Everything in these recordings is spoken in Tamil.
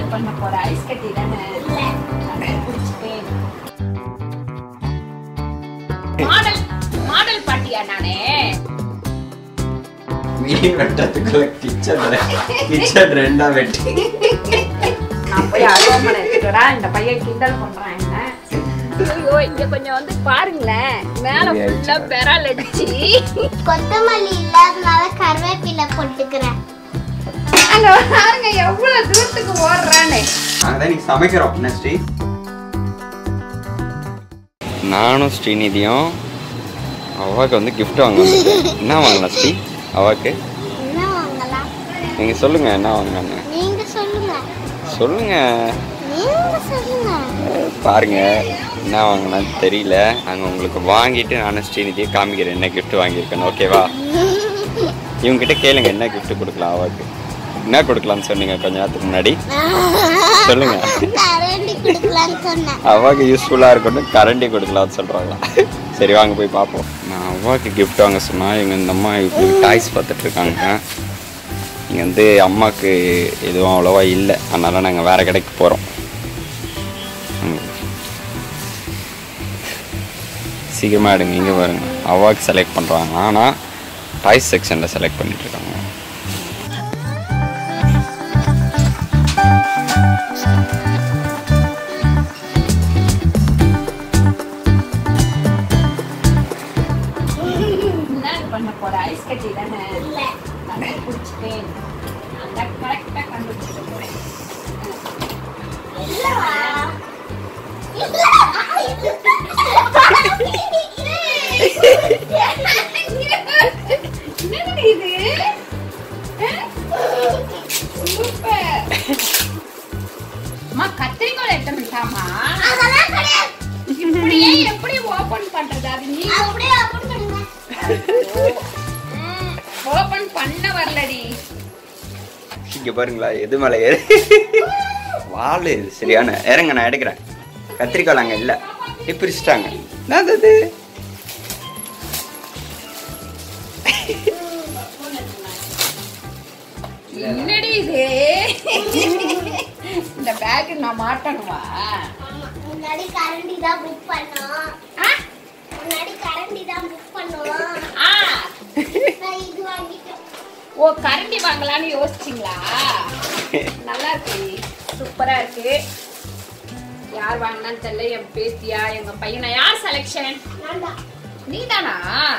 பண்ண போற ஐஸ் கட்டி தானே குடிச்சிட்டேன் மாடல் மாடல் பாட்டியா நானே மீன் வெட்டுறதுக்குள்ள கிச்சன் கிச்சன் ரெண்டா வெட்டி நான் போய் அருவாமனை எடுத்துக்கிறா இந்த பையன் கிண்டல் பண்றான் என்ன ஐயோ இங்க கொஞ்சம் வந்து பாருங்களேன் மேல ஃபுல்லா பெறால் அடிச்சு கொத்தமல்லி இல்லாதனால கருவேப்பிலை போட்டுக்கிறேன் அங்க பாருங்க எவ்வளவு தூரத்துக்கு ஓடுறான்னு நாங்கள் தான் நீ சமைக்கிறோம் என்ன ஸ்ரீ நானும் ஸ்ரீநிதியும் அவாக்கு வந்து gift வாங்க வந்திருக்கோம். என்ன வாங்கலாம் ஸ்ரீ அவாக்கு என்ன வாங்கலாம் நீங்க சொல்லுங்க என்ன வாங்கலான்னு நீங்க சொல்லுங்க சொல்லுங்க நீங்க சொல்லுங்க பாருங்க என்ன வாங்கலாம்னு தெரியல நாங்கள் உங்களுக்கு வாங்கிட்டு நானும் ஸ்ரீநிதியை காமிக்கிறேன் என்ன gift வாங்கியிருக்கேன்னு ஓகேவா இவங்ககிட்ட கேளுங்க என்ன gift கொடுக்கலாம் அவாக்கு என்ன கொடுக்கலாம்னு சொன்னீங்க கொஞ்ச நேரத்துக்கு முன்னாடி சொல்லுங்க கரண்டி கொடுக்கலான்னு சொன்னேன் அவாக்கு யூஸ்ஃபுல்லாக இருக்கட்டும் கரண்டி கொடுக்கலாம்னு சொல்கிறாங்களா சரி வாங்க போய் பார்ப்போம் நான் அவாக்கு gift வாங்க சொன்னால் எங்கள் இந்த அம்மா இப்போ டாய்ஸ் பார்த்துட்டு இருக்காங்க இங்கே வந்து அம்மாவுக்கு எதுவும் அவ்வளோவா இல்லை அதனால் நாங்கள் வேறு கடைக்கு போகிறோம் சீக்கிரமாக எடுங்க இங்கே பாருங்க அவாக்கு செலக்ட் பண்ணுறாங்க ஆனால் டாய்ஸ் செக்ஷனில் செலக்ட் பண்ணிட்டு இருக்காங்க என்ன பண்ண போற ஐஸ் கட்டி தானே அதான் குடிச்சிட்டேன் அந்த கரெக்டா கண்டுபிடிச்சிட்டு போறேன் என்னது இது சூப்பர் அம்மா கத்திரிக்கோல் எடுத்துட்டாமா அதெல்லாம் கிடையாது இப்படியே எப்படி ஓபன் பண்றது அது நீ அப்படியே open பண்ணுங்க ஓபன் பண்ண வரலடி இங்கே பாருங்களா எது மேலே ஏறு வாள் இது சரியான இறங்க நான் எடுக்கிறேன் கத்திரிக்காய் அங்கே இல்லை பிரிச்சிட்டாங்க என்னது இது என்னடி இது இந்த பேக் நான் மாட்டணுமா முன்னாடி கரண்டி தான் புக் பண்ணோம் ஆ? முன்னாடி கரண்டி தான் புக் பண்ணோம் ஆ. நான் இது வாங்கிட்டோம் ஓ கரண்டி வாங்கலாம்னு யோசிச்சிங்களா நல்லா இருக்கு சூப்பரா இருக்கு யார் வாங்கினான்னு தெரியல என் பேத்தியா எங்க பையனா யார் செலெக்ஷன் வேண்டாம் நீதானா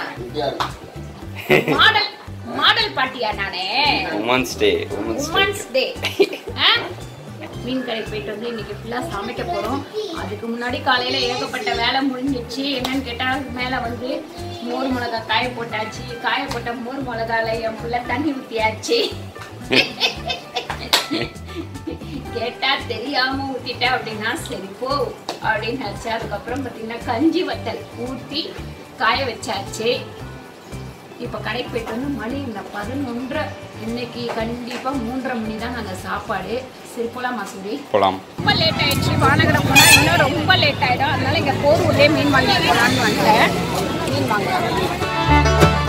மாடல் மாடல் பாட்டியா நானே women's day women's day women's day மீன் கடைக்கு போயிட்டு வந்து இன்னைக்கு ஃபுல்லா சமைக்க போறோம் அதுக்கு முன்னாடி காலையில ஏகப்பட்ட வேலை முடிஞ்சிச்சு என்னன்னு கேட்டா மேல வந்து மோர் மிளகா காய போட்டாச்சு காய போட்ட மோர் மிளகால என் புள்ள தண்ணி ஊத்தியாச்சு கேட்டா தெரியாம ஊத்திட்டேன் அப்படின்னா சரி போ அப்படின்னு நினைச்சு அதுக்கப்புறம் பாத்தீங்கன்னா கஞ்சி வத்தல் ஊத்தி காய வச்சாச்சு இப்ப கடைக்கு போயிட்டு வந்து மணி இந்த பதினொன்றரை இன்னைக்கு கண்டிப்பா மூன்றரை மணி தான் நாங்க சாப்பாடு சரி போலாமா சூரி போகலாம் ரொம்ப லேட் ஆயிடுச்சு வானகரம் போனா இன்னும் ரொம்ப லேட் ஆயிடும் அதனால இங்க போர்வூர்லயே மீன் வாங்கி போலான்னு வந்தேன் மீன் வாங்கலாம்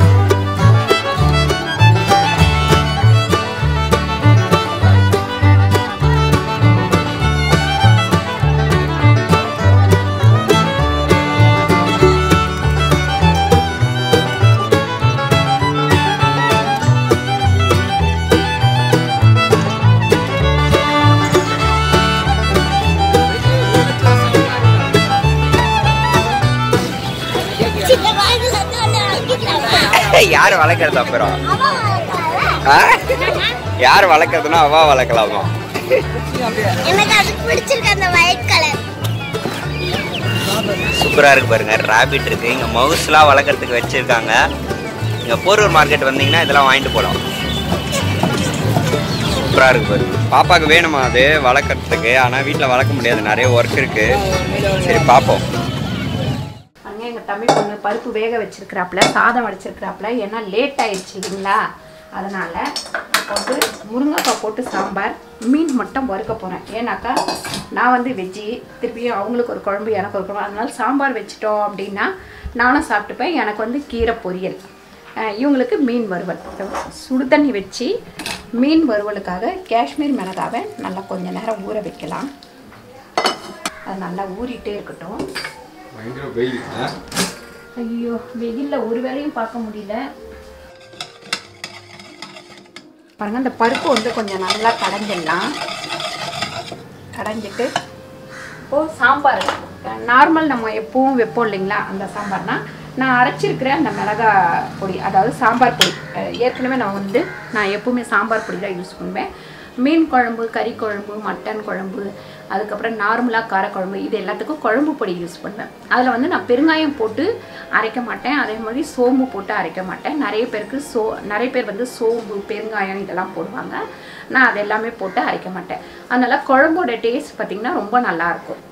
சின்ன வயசுல இருந்து வாங்கிட்டாங்க யார் வளர்க்குறது அப்புறம் அவ வளர்த்தாளா? ஆ? யார் வளர்க்குறதுன்னா அவா வளர்க்கலாமா எனக்கு அது பிடிச்சிருக்கு அந்த ஒயிட் கலர் சூப்பராக இருக்கு பாருங்க ரேபிட் இருக்கு இங்கே மவுஸ்லாம் வளர்க்குறதுக்கு வச்சிருக்காங்க இங்கே போரூர் மார்க்கெட் வந்தீங்கன்னா இதெல்லாம் வாங்கிட்டு போகலாம் சூப்பராக இருக்கு பாருங்க பாப்பாவுக்கு வேணுமா அது வளர்க்குறதுக்கு ஆனால் வீட்டில் வளர்க்க முடியாது நிறைய ஒர்க் இருக்கு சரி பார்ப்போம் அங்கே எங்கள் தமிழ் பொண்ணு பருப்பு வேக வச்சிருக்கிறாப்புல சாதம் வடிச்சிருக்கிறாப்புல ஏன்னா லேட் ஆயிடுச்சு இல்லைங்களா அதனால இப்போ வந்து முருங்கைக்காய் போட்டு சாம்பார் மீன் மட்டும் வறுக்க போகிறேன் ஏன்னாக்கா நான் வந்து வெஜ்ஜி திருப்பியும் அவங்களுக்கு ஒரு குழம்பு எனக்கு ஒரு குழம்பு அதனால சாம்பார் வச்சிட்டோம் அப்படின்னா நானும் சாப்பிட்டுப்பேன் எனக்கு வந்து கீரை பொரியல் அஹ் இவங்களுக்கு மீன் வறுவல் சுடு தண்ணி வச்சு மீன் வறுவலுக்காக காஷ்மீர் மிளகாவை நல்லா கொஞ்ச நேரம் ஊற வைக்கலாம் அது நல்லா ஊறிட்டே இருக்கட்டும் பயங்கர வெயில் ஐயோ வெயிலில் ஒரு வேலையும் பார்க்க முடியல பாருங்க இந்த பருப்பு வந்து கொஞ்சம் நல்லா கடைஞ்சிடலாம் கடைஞ்சிட்டு இப்போ சாம்பார் நார்மல் நம்ம எப்பவும் வைப்போம் இல்லைங்களா அந்த சாம்பார்னா நான் அரைச்சிருக்கிறேன் அந்த மிளகா பொடி அதாவது சாம்பார் பொடி அஹ் ஏற்கனவே நான் வந்து நான் எப்பவுமே சாம்பார் பொடி தான் யூஸ் பண்ணுவேன் மீன் குழம்பு கறி குழம்பு மட்டன் குழம்பு அதுக்கப்புறம் நார்மலாக காரக்குழம்பு இது எல்லாத்துக்கும் குழம்பு பொடி யூஸ் பண்ணுவேன் அதில் வந்து நான் பெருங்காயம் போட்டு அரைக்க மாட்டேன் அதே மாதிரி சோம்பு போட்டு அரைக்க மாட்டேன் நிறைய பேருக்கு சோ நிறைய பேர் வந்து சோம்பு பெருங்காயம் இதெல்லாம் போடுவாங்க நான் அது எல்லாமே போட்டு அரைக்க மாட்டேன் அதனால் குழம்போட டேஸ்ட் பார்த்திங்கன்னா ரொம்ப நல்லாயிருக்கும்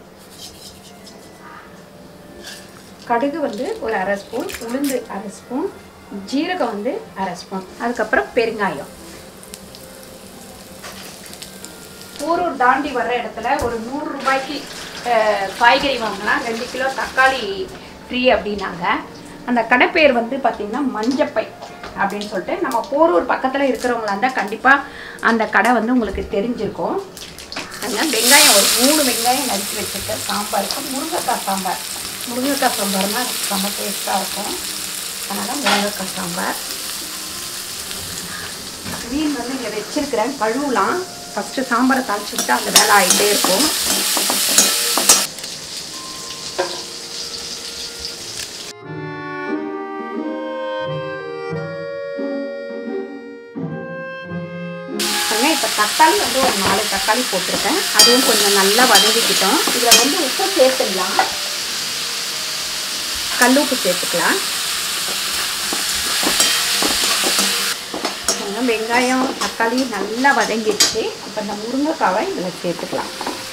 கடுகு வந்து ஒரு அரை ஸ்பூன் உளுந்து அரை ஸ்பூன் ஜீரகம் வந்து அரை ஸ்பூன் அதுக்கப்புறம் பெருங்காயம் ஊரூர் தாண்டி வர்ற இடத்துல ஒரு நூறு ரூபாய்க்கு அஹ், காய்கறி வாங்கினா ரெண்டு கிலோ தக்காளி ஃப்ரீ அப்படின்னாங்க அந்த கடை பேர் வந்து பார்த்திங்கன்னா மஞ்சப்பை அப்படின்னு சொல்லிட்டு நம்ம போரூர் பக்கத்தில் இருக்கிறவங்களா இருந்தால் கண்டிப்பாக அந்த கடை வந்து உங்களுக்கு தெரிஞ்சிருக்கும் அதனால் வெங்காயம் ஒரு மூணு வெங்காயம் நறுக்கி வச்சுருக்கேன் சாம்பாருக்கு முருங்கைக்காய் சாம்பார் முருங்கைக்காய் சாம்பார்னா செம்ம டேஸ்ட்டாக இருக்கும் அதனால் முருங்கைக்காய் சாம்பார் மீன் வந்து இங்கே வச்சிருக்கிறேன் கழுவலாம் ஃபஸ்ட்டு சாம்பாரை தாளிச்சு விட்டு அந்த வேலை ஆகிட்டே இருக்கும் இப்போ தக்காளி வந்து ஒரு நாலு தக்காளி போட்டிருக்கேன் அதுவும் கொஞ்சம் நல்லா வதங்கிக்கிட்டோம் இதில் வந்து உப்பு சேர்த்துக்கலாம் கல் உப்பு சேர்த்துக்கலாம் கொஞ்சம் வெங்காயம் தக்காளி நல்லா வதங்கிடுச்சு இப்போ இந்த முருங்கைக்காவை இதில் சேர்த்துக்கலாம்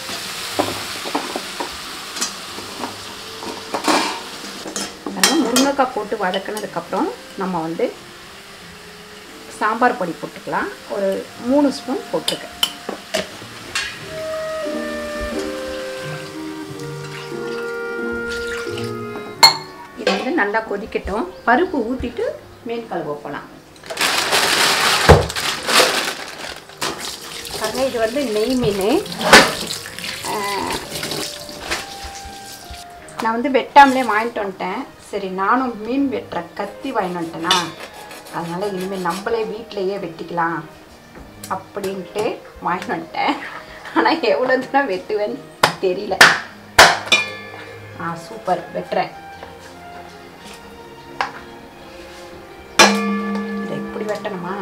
அதனால் முருங்கைக்காய் போட்டு வதக்கினதுக்கப்புறம் நம்ம வந்து சாம்பார் பொடி போட்டுக்கலாம் ஒரு மூணு ஸ்பூன் போட்டுருக்கேன் இது வந்து நல்லா கொதிக்கட்டும் பருப்பு ஊற்றிட்டு மீன் கழுவ போகலாம் பாருங்க இது வந்து நெய் மீன் ஆஹ், நான் வந்து வெட்டாமலே வாங்கிட்டு வந்துட்டேன் சரி நானும் மீன் வெட்டுற கத்தி வாங்கிட்டு வந்துட்டேனா அதனால் இனிமேல் நம்மளே வீட்டிலையே வெட்டிக்கலாம் அப்படின்ட்டு வாங்கிட்டு வந்துட்டேன் ஆனால் எவ்வளோ தூரம் வெட்டுவேன்னு தெரியல ஆ சூப்பர் வெட்டுறேன் இதை இப்படி வெட்டணுமா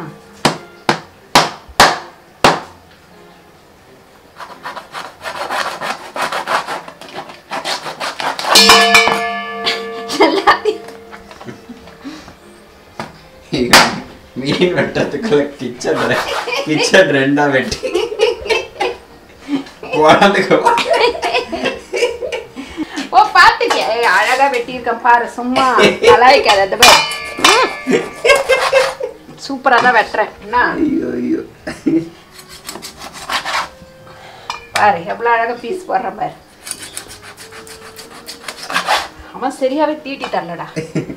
எல்லாத்தையும் மீன் வெட்டுறதுக்குள்ள கிச்சன் கிச்சன் ரெண்டா வெட்டி குழந்தைக்கு ஓ பார்த்துக்க ஏய், அழகா வெட்டியிருக்கேன் பாரு சும்மா கலாய்க்காத அந்த பாரு சூப்பராக தான் வெட்டுறேன் என்ன ஐயோ ஐயோ பாரு எவ்வளோ அழகா பீஸ் போடுறேன் பாரு அவன் சரியாவே தீட்டி தரலடா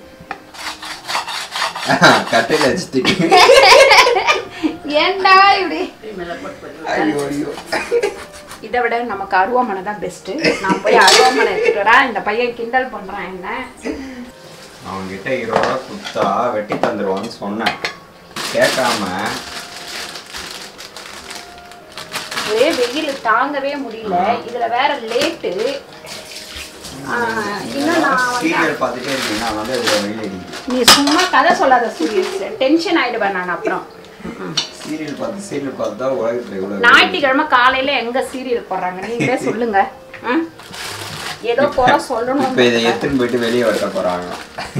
கட்டையில வச்சுட்டு ஏன்டா இப்படி ஐயோ ஐயோ இதை விட நமக்கு அருவாமனை தான் பெஸ்ட்டு நான் போய் அருவாமனை எடுத்துட்டு வரேன் இந்த பையன் கிண்டல் பண்ணுறான் என்ன அவன்கிட்ட இருபது ரூபா கொடுத்தா வெட்டி தந்துருவான்னு சொன்னேன் கேட்காம ஒரே வெயில் தாங்கவே முடியல இதுல வேற லேட்டு இன்னும் நான் வந்து சீரியல் பார்த்துட்டே இருக்கீங்கன்னா வந்து அது வெயில் அடிக்குது நீ சும்மா கதை சொல்லாத சூரியஸ் டென்ஷன் ஆயிடுவேன் நான் அப்புறம் சீரியல் பார்த்து சீரியல் பார்த்து தான் உலகத்தில் இவ்வளோ ஞாயிற்றுக்கிழமை காலையில எங்க சீரியல் போடுறாங்க நீங்களே சொல்லுங்க ம்? ஏதோ குறை சொல்லணும் இப்போ இதை எடுத்துன்னு போயிட்டு வெளியே வெட்ட போகிறாங்க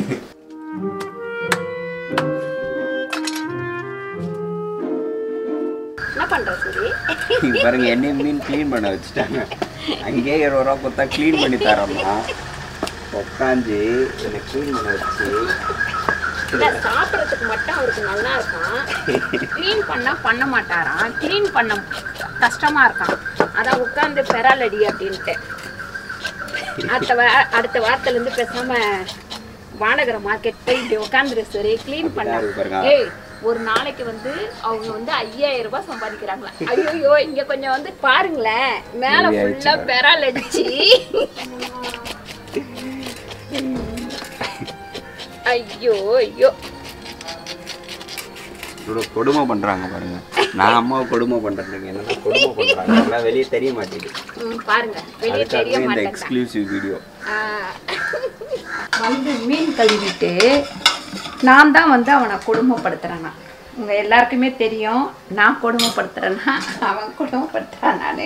என்ன பண்ற சூரி பாருங்க என்ன மீன் க்ளீன் பண்ண வச்சுட்டாங்க அங்கேயே இருபது ரூபா கொடுத்தா க்ளீன் பண்ணி தரோம்னா உட்காந்து என்னை க்ளீன் பண்ண வச்சு இல்ல சாப்பிட்றதுக்கு மட்டும் அவருக்கு நல்லா இருக்கான் க்ளீன் பண்ணா பண்ண மாட்டாராம் க்ளீன் பண்ண கஷ்டமா இருக்கான் அதான் உட்காந்து பெறாலடி அப்படின்ட்டு அடுத்த வா அடுத்த வாரத்துல இருந்து பேசாம வானகர மார்க்கெட் போய் இப்படி உட்காந்துரு சரி க்ளீன் பண்ண அப்படிதான் இருக்கு பாருங்க. ஏய் ஒரு நாளைக்கு வந்து அவங்க வந்து ஐயாயிரம் ரூபாய் சம்பாதிக்கிறாங்களா ஐயோ இங்க கொஞ்சம் வந்து பாருங்களேன் மேல இப்படி ஃபுல்லா ஆயிடுச்சு பெறால் அடிச்சு ஐயோ ஐயோ இவ்வளோ கொடுமை பண்றாங்க பாருங்க நான் அம்மாவை கொடுமை பண்றேன் என்னன்னா கொடுமை பண்றாங்க அதெல்லாம் வெளியே தெரிய மாட்டேங்குது ம், பாருங்க வெளியே தெரிய அதுக்காகவே இந்த மாட்டேங்குது எக்ஸ்க்ளூசிவ் வீடியோ வந்து மீன் கழுவிட்டு நான் தான் வந்து அவனை கொடுமைப்படுத்துறேன்னா உங்க எல்லாருக்குமே தெரியும் நான் கொடுமைப்படுத்துறேன்னா அவன் கொடுமைப்படுத்துறான் நான்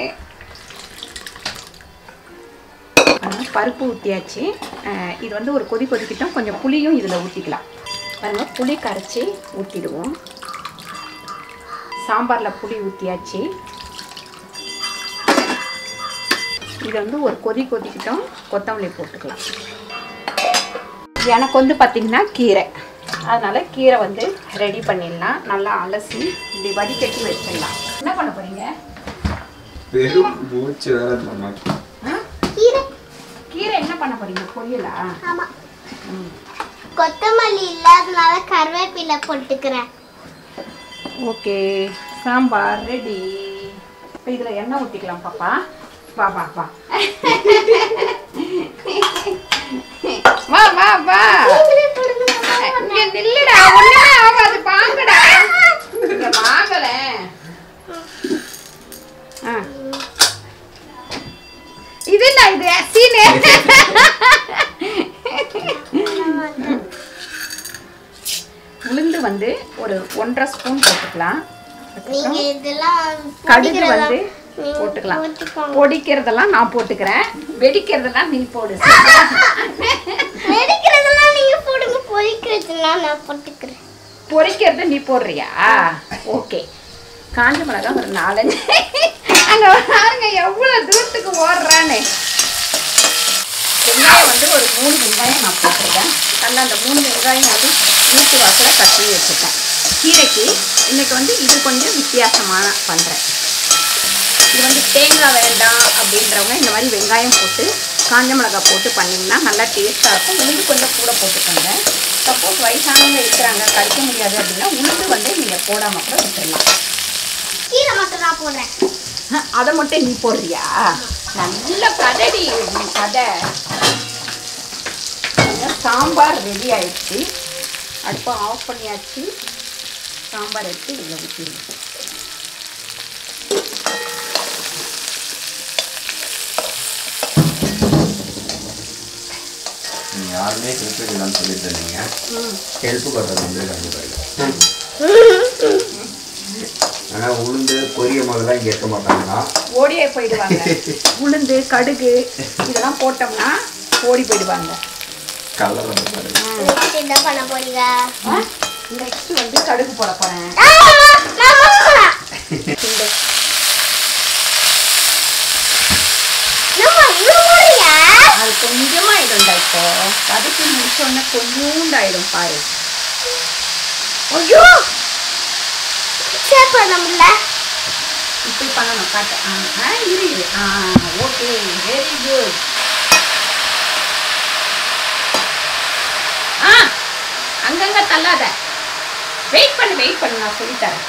பருப்பு ஊற்றியாச்சு அஹ் இது வந்து ஒரு கொதி கொதிக்கிட்டோம் கொஞ்சம் புளியும் இதில் ஊற்றிக்கலாம் பாருங்க புளி கரைச்சி ஊற்றிடுவோம் சாம்பாரில் புளி ஊற்றியாச்சு இது வந்து ஒரு கொதி கொதிக்கிட்டோம் கொத்தமல்லி போட்டுக்கலாம் எனக்கு வந்து பார்த்திங்கன்னா கீரை அதனால் கீரை வந்து ரெடி பண்ணிடலாம் நல்லா அலசி இப்படி வடிகட்டி வச்சிடலாம் என்ன பண்ண போகிறீங்க பெரும் மூச்சு வேற நமக்கு கீரை கீரை என்ன பண்ண போகிறீங்க பொரியலா ஆமா கொத்தமல்லி இல்லாதனால கருவேப்பிலை போட்டுக்கிறேன் ஓகே சாம்பார் ரெடி இப்போ இதில் எண்ணெய் ஊற்றிக்கலாம் பாப்பா வா வா வா வா வா வா இங்க நில்லுடா ஒண்ணுமே ஆகாது வாங்கடா இங்க வாங்கல ஆ. இது என்ன இது சீனு உளுந்து வந்து ஒரு ஒன்றரை ஸ்பூன் போட்டுக்கலாம் நீங்க இதெல்லாம் கடுகு பொடிக்கிறதா- வந்து நீங்க போட்டுக்கலாம் போட்டுக்கோங்க. பொடிக்கிறதெல்லாம் நான் போட்டுக்கிறேன் வெடிக்கிறதெல்லாம் நீ போடு வெடிக்கிறதெல்லாம் நீங்க போடுங்க பொரிக்கிறதுலாம் நான் போட்டுக்கிறேன் பொரிக்கிறது நீ போடுறியா ஓகே காஞ்ச மிளகாய் ஒரு நாலஞ்சு அங்க பாருங்க எவ்வளவு தூரத்துக்கு ஓடுறானே வெங்காயம் வந்து ஒரு மூணு வெங்காயம் நான் போட்டிருக்கேன் நல்லா அந்த மூணு வெங்காயம் வந்து வீட்டு வாசல கட்டி வச்சுட்டேன் கீரைக்கு இன்னைக்கு வந்து இது கொஞ்சம் வித்தியாசமான பண்ணுறேன் இது வந்து தேங்காய் வேண்டாம் அப்படின்றவங்க இந்த மாதிரி வெங்காயம் போட்டு காஞ்ச மிளகாய் போட்டு பண்ணிங்கன்னா நல்லா டேஸ்ட்டாக இருக்கும் உளுந்து கொஞ்சம் கூட போட்டுக்கோங்க சப்போஸ் வயசானவங்க இருக்கிறாங்க கடிக்க முடியாது அப்படின்னா உளுந்து வந்து நீங்கள் போடாமல் கூட விட்டுடலாம் கீரை மட்டும் நான் போடுறேன் அஹ், அதை மட்டும் நீ போடுறியா நல்ல கதடி உன் கதை பாருங்க, சாம்பார் ரெடி ஆயிடுச்சு அடுப்பை ஆஃப் பண்ணியாச்சு சாம்பார் எடுத்து இதில் ஊற்றிடுவோம் நீங்க யாருமே ஹெல்ப் இல்லைன்னு சொல்லிட்டு இருந்தீங்க ம் ஹெல்ப் பண்ணுறது வந்து கண்டிப்பாக ஆனால் உளுந்து பொரிய முதல்ல இங்கே இருக்க மாட்டாங்கன்னா ஓடியே போயிடுவாங்க உளுந்து கடுகு இதெல்லாம் போட்டோம்னா ஓடி போயிடுவாங்க கலர் வந்து பாருங்க நெக்ஸ்ட் என்ன பண்ண போறீங்க நெக்ஸ்ட் வந்து கடுகு போட போறேன் ஆ, நான் போடுறேன். இந்த என்னம்மா, இவ்வளவு போடுறீங்க? அது கொஞ்சமா ஆயிடும்டா இப்போ கடுகு முடிச்சோடனே கொஞ்சூண்டாயிடும் பாரு ஐயோ ஷேர் பண்ண முடியல இப்படி பண்ணணும் காட்டு ஆ ஆ, இரு இரு ஆ ஓகே வெரி குட் ஆ அங்கங்க தள்ளாத வெயிட் பண்ணு வெயிட் பண்ணு நான் சொல்லித்தரேன்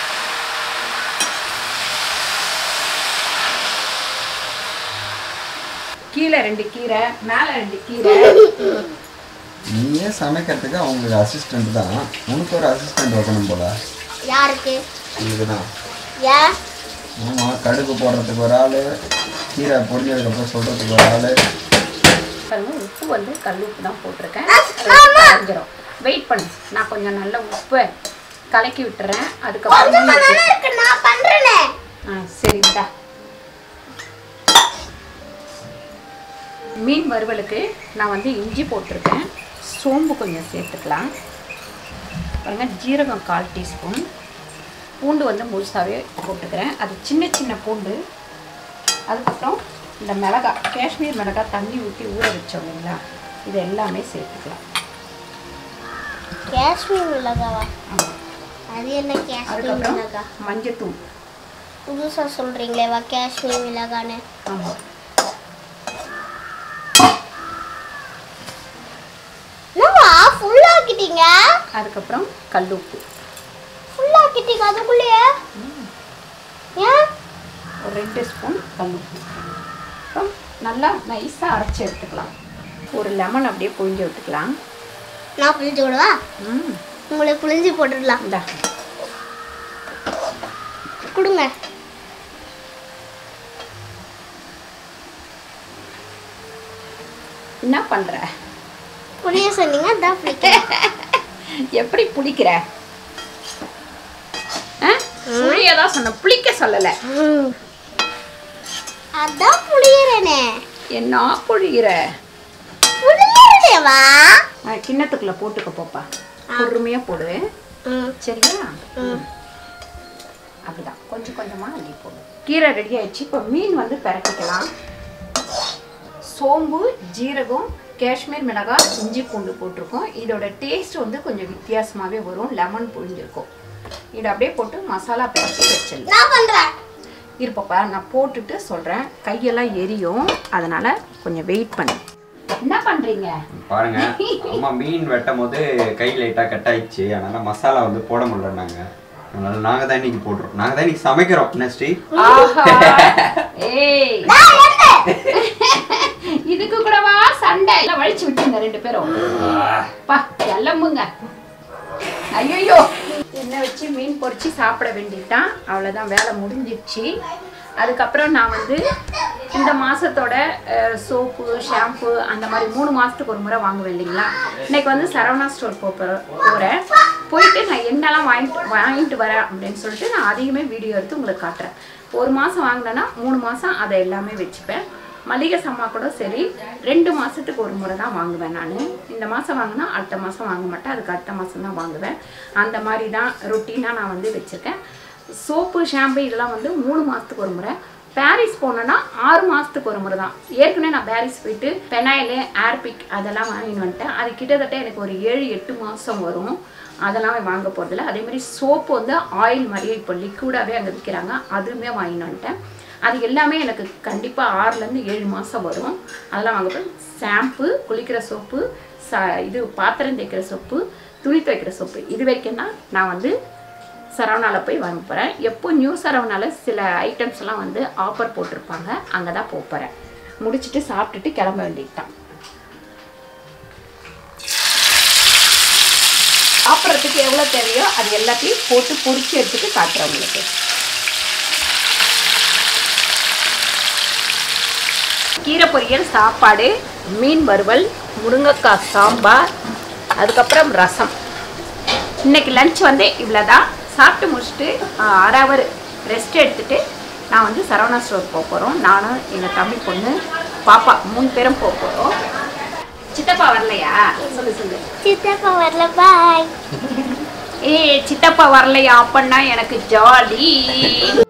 கீழே ரெண்டு கீரை மேலே ரெண்டு கீரை நீயே சமைக்கிறதுக்கு அவங்களுக்கு அசிஸ்டன்ட் தான் உனக்கு ஒரு அசிஸ்டன்ட் வைக்கணும் போல யாருக்கு உங்களுக்கு தான் ஏன் ஆமாம் கடுகு போடுறதுக்கு ஒரு ஆள் கீரை பொரிஞ்சதுக்கப்புறம் சொல்கிறதுக்கு ஒரு ஆள் பாருங்க உப்பு வந்து கல் உப்பு தான் போட்டிருக்கேன் கரைஞ்சிரும் வெயிட் பண்ணு நான் கொஞ்சம் நல்ல உப்பை கலக்கி விட்டுறேன் அதுக்கப்புறம் கொஞ்சமா தானே இருக்கு நான் பண்றேனே ஆ சரிடா மீன் வறுவலுக்கு நான் வந்து இஞ்சி போட்டிருக்கேன் சோம்பு கொஞ்சம் சேர்த்துக்கலாம் பாருங்க ஜீரகம் கால் டீஸ்பூன் பூண்டு வந்து முழுசாகவே போட்டுக்கிறேன் அது சின்ன சின்ன பூண்டு அதுக்கப்புறம் இந்த மிளகாய் காஷ்மீர் மிளகாய் தண்ணி ஊற்றி ஊற வச்சோம் இல்லைங்களா இது எல்லாமே சேர்த்துக்கலாம் காஷ்மீர் மிளகாவா ஆமாம் அது என்ன காஷ்மீர் அதுக்கப்புறம் மிளகா மஞ்சத்தூள் புதுசா சொல்றீங்களேவா காஷ்மீர் மிளகான்னு ஆமாம் என்னவா ஃபுல் ஆக்கிட்டீங்க அதுக்கப்புறம் கல்லுப்பு ஆக்கிட்டீங்க அதுக்குள்ளேயே ஏன் ஒரு ரெண்டு ஸ்பூன் கல்லுப்பு அப்புறம் நல்லா நைஸாக அரைச்சி எடுத்துக்கலாம் ஒரு லெமன் அப்படியே புழிஞ்சு விட்டுக்கலாம் நான் புளிஞ்சு விடவா ம் உங்களுக்கு புளிஞ்சு போட்டுடலாம் இந்தா கொடுங்க என்ன பண்ணுற புளிய சொன்னீங்க அதான் புளிக்கிறேன் எப்படி புளிக்கிற ஆ புளியதான் சொன்ன புளிக்க சொல்லலை அதான் புளியறேனே என்ன புழிகிற புளியறேவா ஆ, கிண்ணத்துக்குள்ள போட்டுக்க போப்பா பொறுமையா போடு ம் சரியா அப்படிதான் கொஞ்சம் கொஞ்சமா அள்ளி போடு கீரை ரெடி ஆயிடுச்சு இப்போ மீன் வந்து பிறக்கிக்கலாம் சோம்பு ஜீரகம் காஷ்மீர் மிளகாய் இஞ்சி பூண்டு போட்டிருக்கோம் இதோட டேஸ்ட் வந்து கொஞ்சம் வித்தியாசமாகவே வரும் லெமன் புழிஞ்சிருக்கும் இதை அப்படியே போட்டு மசாலா பிறக்கி வச்சிடலாம் நான் பண்றேன் இருப்பப்பா நான் போட்டுட்டு சொல்கிறேன் கையெல்லாம் எரியும் அதனால கொஞ்சம் வெயிட் பண்ணு என்ன பண்ணுறீங்க பாருங்க அம்மா மீன் வெட்டும் போது கை லைட்டாக கட் ஆயிடுச்சு அதனால மசாலா வந்து போட முடியலன்னாங்க அதனால நாங்கள் தான் இன்னைக்கு போடுறோம் நாங்கள் தான் இன்னைக்கு சமைக்கிறோம் என்ன ஸ்ரீ ஆஹா ஏய் இதுக்கு கூடவா சண்டை எல்லாம் வலிச்சு விட்டுங்க ரெண்டு பேரும் பா கிளம்புங்க ஐயோ எண்ணெய் வச்சு மீன் பொரிச்சு சாப்பிட வேண்டியதுதான் அவ்வளோதான் வேலை முடிஞ்சிடுச்சு அதுக்கப்புறம் நான் வந்து இந்த மாதத்தோட சோப்பு ஷாம்பு அந்த மாதிரி மூணு மாதத்துக்கு ஒரு முறை வாங்குவேன் இல்லைங்களா இன்னைக்கு வந்து சரவணா ஸ்டோர் போகிற போகிறேன் போயிட்டு நான் என்னெல்லாம் வாங்கிட்டு வாங்கிட்டு வரேன் அப்படின்னு சொல்லிட்டு நான் அதையுமே வீடியோ எடுத்து உங்களுக்கு காட்டுறேன் ஒரு மாதம் வாங்கினேன்னா மூணு மாதம் அதை எல்லாமே வச்சுப்பேன் மளிகை சாமான் கூட சரி ரெண்டு மாதத்துக்கு ஒரு முறை தான் வாங்குவேன் நான் இந்த மாதம் வாங்கினா அடுத்த மாதம் வாங்க மாட்டேன் அதுக்கு அடுத்த மாதம் தான் வாங்குவேன் அந்த மாதிரி தான் ரொட்டீனாக நான் வந்து வச்சுருக்கேன் சோப்பு ஷாம்பு இதெல்லாம் வந்து மூணு மாதத்துக்கு ஒரு முறை பாரிஸ் போனேன்னா ஆறு மாதத்துக்கு ஒரு முறை தான் ஏற்கனவே நான் பாரிஸ் போயிட்டு பெனாயிலு ஏர்பிக் அதெல்லாம் வாங்கிட்டு வந்துட்டேன் அது கிட்டத்தட்ட எனக்கு ஒரு ஏழு எட்டு மாதம் வரும் அதெல்லாம் வாங்க போகிறதில்ல அதே மாதிரி சோப்பு வந்து ஆயில் மாதிரியே இப்போ லிக்விடாகவே அங்கே விற்கிறாங்க அதுவுமே வாங்கிட்டு வந்துட்டேன் அது எல்லாமே எனக்கு கண்டிப்பாக ஆறுலேருந்து ஏழு மாதம் வரும் அதெல்லாம் வாங்க போகிறேன் ஷாம்பு குளிக்கிற சோப்பு ச இது பாத்திரம் தேய்க்கிற சோப்பு துணி துவைக்கிற சோப்பு இது வரைக்கும் தான் நான் வந்து சரவணால போய் வாங்க போகிறேன் எப்போ நியூ சரவணால சில ஐட்டம்ஸ் எல்லாம் வந்து ஆஃபர் போட்டிருப்பாங்க அங்கே தான் போக போகிறேன் முடிச்சுட்டு சாப்பிட்டுட்டு கிளம்ப வேண்டியது தான் சாப்பிட்றதுக்கு எவ்வளோ தேவையோ அது எல்லாத்தையும் போட்டு பொரிச்சு எடுத்துட்டு காட்டுறேன் உங்களுக்கு கீரை பொரியல் சாப்பாடு மீன் வறுவல் முருங்கைக்காய் சாம்பார் அதுக்கப்புறம் ரசம் இன்னைக்கு லஞ்ச் வந்து இவ்வளோதான் சாப்பிட்டு முடிச்சுட்டு ஆஹ், அரை ஹவர் ரெஸ்ட் எடுத்துட்டு நான் வந்து சரவணா ஸ்டோர் போக போகிறோம் நானும் எங்கள் தம்பி பொண்ணு பாப்பா மூணு பேரும் போக போகிறோம் சித்தப்பா வரலையா சொல்லு சொல்லு சித்தப்பா வரல பாய் ஏய் சித்தப்பா வரலையா அப்பன்னா எனக்கு ஜாலி